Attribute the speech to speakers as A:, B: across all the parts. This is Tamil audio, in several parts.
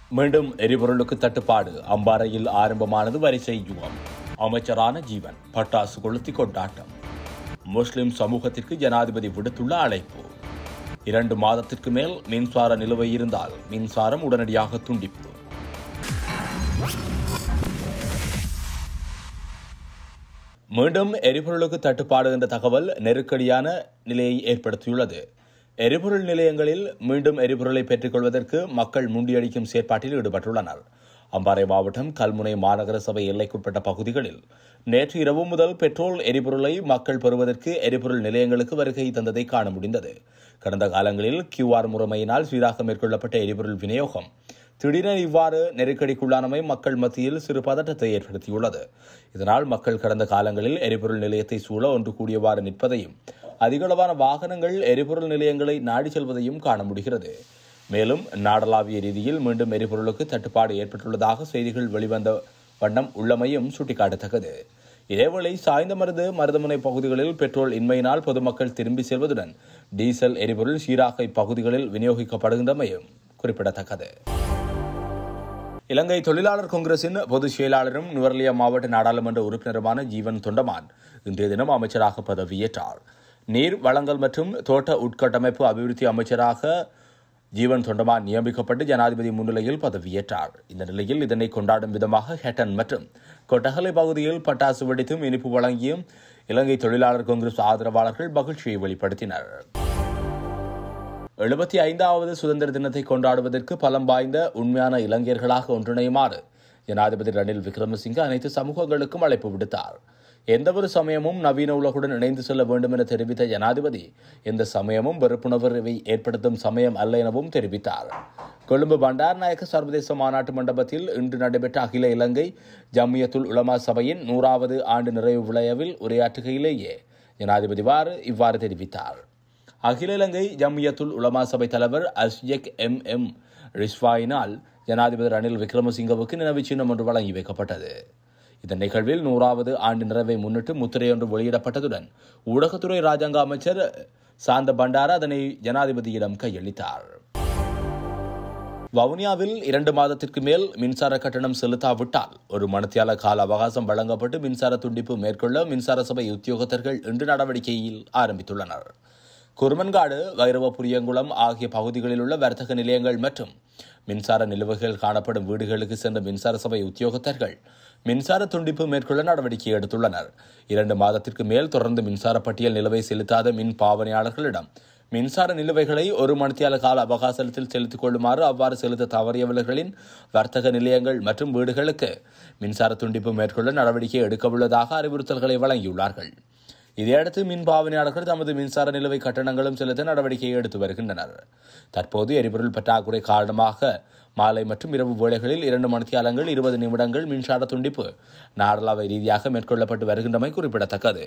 A: மீண்டும் எரிபொருளுக்கு தட்டுப்பாடு அம்பாறையில் ஆரம்பமானது வரிசை யுகம் அமைச்சரான ஜீவன் பட்டாசு கொளுத்தி கொண்டாட்டம் முஸ்லிம் சமூகத்திற்கு ஜனாதிபதி விடுத்துள்ள அழைப்பு இரண்டு மாதத்திற்கு மேல் மின்சார நிலுவை இருந்தால் மின்சாரம் உடனடியாக துண்டிப்பு மீண்டும் எரிபொருளுக்கு தட்டுப்பாடு என்ற தகவல் நெருக்கடியான நிலையை ஏற்படுத்தியுள்ளது எரிபொருள் நிலையங்களில் மீண்டும் எரிபொருளை பெற்றுக்கொள்வதற்கு மக்கள் முண்டியடிக்கும் செயற்பாட்டில் ஈடுபட்டுள்ளனர் அம்பாறை மாவட்டம் கல்முனை மாநகர சபை எல்லைக்குட்பட்ட பகுதிகளில் நேற்று இரவு முதல் பெட்ரோல் எரிபொருளை மக்கள் பெறுவதற்கு எரிபொருள் நிலையங்களுக்கு வருகை தந்ததை காண முடிந்தது கடந்த காலங்களில் கியூஆர் முறைமையினால் சீராக மேற்கொள்ளப்பட்ட எரிபொருள் விநியோகம் திடீரென இவ்வாறு நெருக்கடிக்குள்ளானமை மக்கள் மத்தியில் சிறு பதட்டத்தை ஏற்படுத்தியுள்ளது இதனால் மக்கள் கடந்த காலங்களில் எரிபொருள் நிலையத்தை சூழ ஒன்று கூடியவாறு நிற்பதையும் அதிகளவான வாகனங்கள் எரிபொருள் நிலையங்களை நாடி செல்வதையும் காண முடிகிறது மேலும் நாடளாவிய ரீதியில் மீண்டும் எரிபொருளுக்கு தட்டுப்பாடு ஏற்பட்டுள்ளதாக செய்திகள் வெளிவந்த வண்ணம் உள்ளமையும் சுட்டிக்காட்டத்தக்கது இதேவேளை சாய்ந்தமருது மருதமுனை பகுதிகளில் பெட்ரோல் இன்மையினால் பொதுமக்கள் திரும்பி செல்வதுடன் டீசல் எரிபொருள் சீராக இப்பகுதிகளில் விநியோகிக்கப்படுகின்றமையும் குறிப்பிடத்தக்கது இலங்கை தொழிலாளர் காங்கிரசின் பொதுச் செயலாளரும் நுவர்லியா மாவட்ட நாடாளுமன்ற உறுப்பினருமான ஜீவன் தொண்டமான் இன்றைய தினம் அமைச்சராக பதவியேற்றார் நீர் வளங்கள் மற்றும் தோட்ட உட்கட்டமைப்பு அபிவிருத்தி அமைச்சராக ஜீவன் தொண்டமான் நியமிக்கப்பட்டு ஜனாதிபதி முன்னிலையில் பதவியேற்றார் இந்த நிலையில் இதனை கொண்டாடும் விதமாக ஹெட்டன் மற்றும் கொட்டகலை பகுதியில் பட்டாசு வெடித்தும் இனிப்பு வழங்கியும் இலங்கை தொழிலாளர் காங்கிரஸ் ஆதரவாளர்கள் மகிழ்ச்சியை வெளிப்படுத்தினர் எழுபத்தி ஐந்தாவது சுதந்திர தினத்தை கொண்டாடுவதற்கு பலம் வாய்ந்த உண்மையான இளைஞர்களாக ஒன்றிணையுமாறு ஜனாதிபதி ரணில் விக்ரமசிங்கே அனைத்து சமூகங்களுக்கும் அழைப்பு விடுத்தார் எந்தவொரு சமயமும் நவீன உலகுடன் இணைந்து செல்ல வேண்டும் என தெரிவித்த ஜனாதிபதி எந்த சமயமும் வெறுப்புணர்வை ஏற்படுத்தும் சமயம் அல்ல எனவும் தெரிவித்தார் கொழும்பு பண்டார்நாயக்க சர்வதேச மாநாட்டு மண்டபத்தில் இன்று நடைபெற்ற அகில இலங்கை ஜம்மியத்துல் உலமா சபையின் நூறாவது ஆண்டு நிறைவு விழாவில் உரையாற்றுகையிலேயே ஜனாதிபதி வாறு இவ்வாறு தெரிவித்தார் அகில இலங்கை ஜம்மியத்துல் உலமா சபை தலைவர் அஸ்யக் எம் எம் ரிஸ்வாயினால் ஜனாதிபதி ரணில் விக்ரமசிங்கவுக்கு நினைவு சின்னம் ஒன்று வழங்கி வைக்கப்பட்டது இந்த நிகழ்வில் நூறாவது ஆண்டு நிறைவை முன்னிட்டு முத்திரையொன்று வெளியிடப்பட்டதுடன் ஊடகத்துறை ராஜாங்க அமைச்சர் சாந்த பண்டார அதனை ஜனாதிபதியிடம் கையளித்தார் வவுனியாவில் இரண்டு மாதத்திற்கு மேல் மின்சார கட்டணம் செலுத்தாவிட்டால் ஒரு மணத்தியால கால அவகாசம் வழங்கப்பட்டு மின்சார துண்டிப்பு மேற்கொள்ள மின்சார சபை உத்தியோகத்தர்கள் இன்று நடவடிக்கையில் ஆரம்பித்துள்ளனர் குருமன்காடு வைரவ புரியங்குளம் ஆகிய பகுதிகளில் உள்ள வர்த்தக நிலையங்கள் மற்றும் மின்சார நிலுவைகள் காணப்படும் வீடுகளுக்கு சென்ற மின்சார சபை உத்தியோகத்தர்கள் மின்சார துண்டிப்பு மேற்கொள்ள நடவடிக்கை எடுத்துள்ளனர் இரண்டு மாதத்திற்கு மேல் தொடர்ந்து மின்சார பட்டியல் நிலுவை செலுத்தாத மின் பாவனையாளர்களிடம் மின்சார நிலுவைகளை ஒரு மணித்தியால கால அவகாசத்தில் செலுத்திக் கொள்ளுமாறு அவ்வாறு செலுத்த தவறியவர்களின் வர்த்தக நிலையங்கள் மற்றும் வீடுகளுக்கு மின்சார துண்டிப்பு மேற்கொள்ள நடவடிக்கை எடுக்கவுள்ளதாக அறிவுறுத்தல்களை வழங்கியுள்ளார்கள் இதையடுத்து மின் பாவனையாளர்கள் தமது மின்சார நிலுவை கட்டணங்களும் செலுத்த நடவடிக்கை எடுத்து வருகின்றனர் தற்போது எரிபொருள் பற்றாக்குறை காரணமாக மாலை மற்றும் இரவு வேளைகளில் இரண்டு மணித்தியாலங்கள் இருபது நிமிடங்கள் மின்சார துண்டிப்பு நாடளாவை ரீதியாக மேற்கொள்ளப்பட்டு வருகின்றமை குறிப்பிடத்தக்கது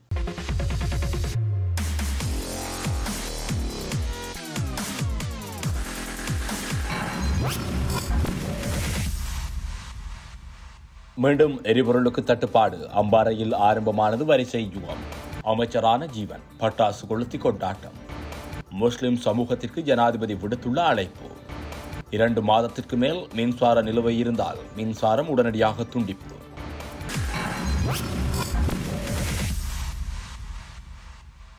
A: மீண்டும் எரிபொருளுக்கு தட்டுப்பாடு அம்பாறையில் ஆரம்பமானது வரிசை யுகம் அமைச்சரான ஜீவன் பட்டாசு கொளுத்தி கொண்டாட்டம் முஸ்லிம் சமூகத்திற்கு ஜனாதிபதி விடுத்துள்ள அழைப்பு இரண்டு மாதத்திற்கு மேல் மின்சார நிலுவை இருந்தால் மின்சாரம் உடனடியாக துண்டிப்பு